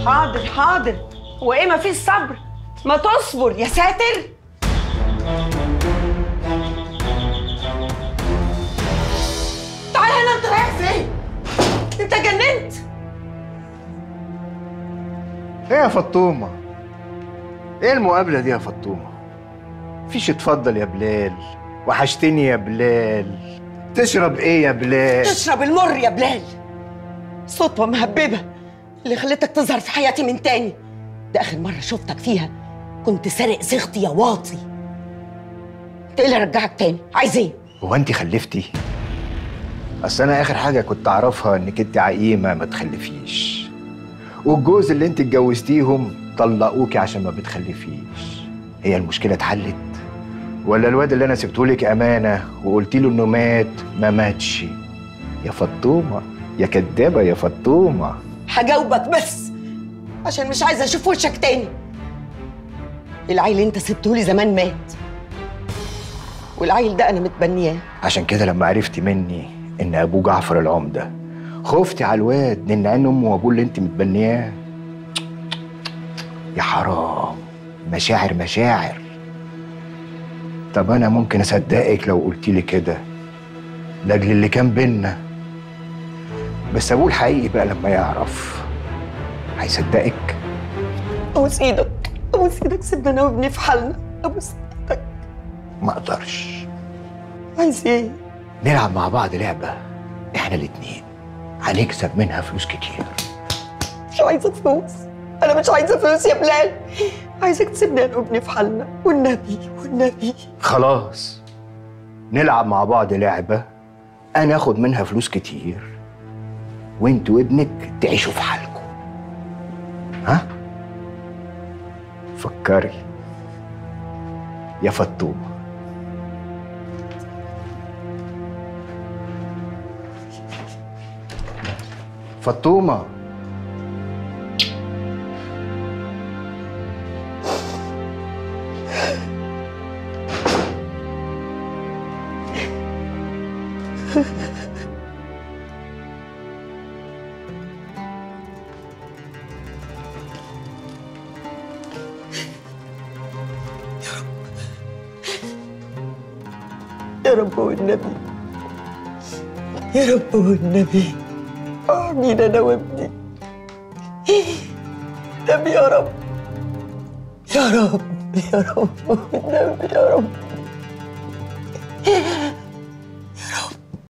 حاضر حاضر هو ايه ما فيش صبر ما تصبر يا ساتر تعال هنا انت رايح فين انت جننت ايه يا فطومه ايه المقابله دي يا فطومه فيش اتفضل يا بلال وحشتني يا بلال تشرب ايه يا بلال تشرب المر يا بلال صدفة مهببة اللي خلتك تظهر في حياتي من تاني ده آخر مرة شفتك فيها كنت سارق صيغتي يا واطي انت ايه اللي رجعك تاني؟ عايز ايه؟ هو انت خلفتي اصل انا اخر حاجه كنت اعرفها انك انت عقيمه ما تخلفيش والجوز اللي انت اتجوزتيهم طلقوكي عشان ما بتخلفيش هي المشكله اتحلت ولا الواد اللي انا سبته لك امانه وقلت له انه مات ما ماتش يا فطومه يا كدابه يا فطومه هجاوبك بس عشان مش عايزة اشوف وشك تاني العيل اللي انت سبتهولي زمان مات والعيل ده انا متبنياه عشان كده لما عرفتي مني ان ابوه جعفر العمده خفتي على الواد لان عين امه وابوه اللي انت متبنياه يا حرام مشاعر مشاعر طب انا ممكن اصدقك لو قلت لي كده لاجل اللي كان بينا بس ابوه الحقيقي بقى لما يعرف هيصدقك ابوس ايدك ابوس ايدك سيبنا انا وابني في حالنا ابوس ايدك ما اقدرش عايز ايه؟ نلعب مع بعض لعبه احنا الاتنين هنكسب منها فلوس كتير مش عايزة فلوس أنا مش عايزة فلوس يا بلال عايزك تسيبني أنا وابني في حالنا والنبي والنبي خلاص نلعب مع بعض لعبة أنا آخد منها فلوس كتير وأنت وابنك تعيشوا في حالكم ها؟ فكري يا فطومة فطومة يا رب والنبي يا رب والنبي آمين أنا وابني نبي يا رب يا رب يا رب والنبي يا رب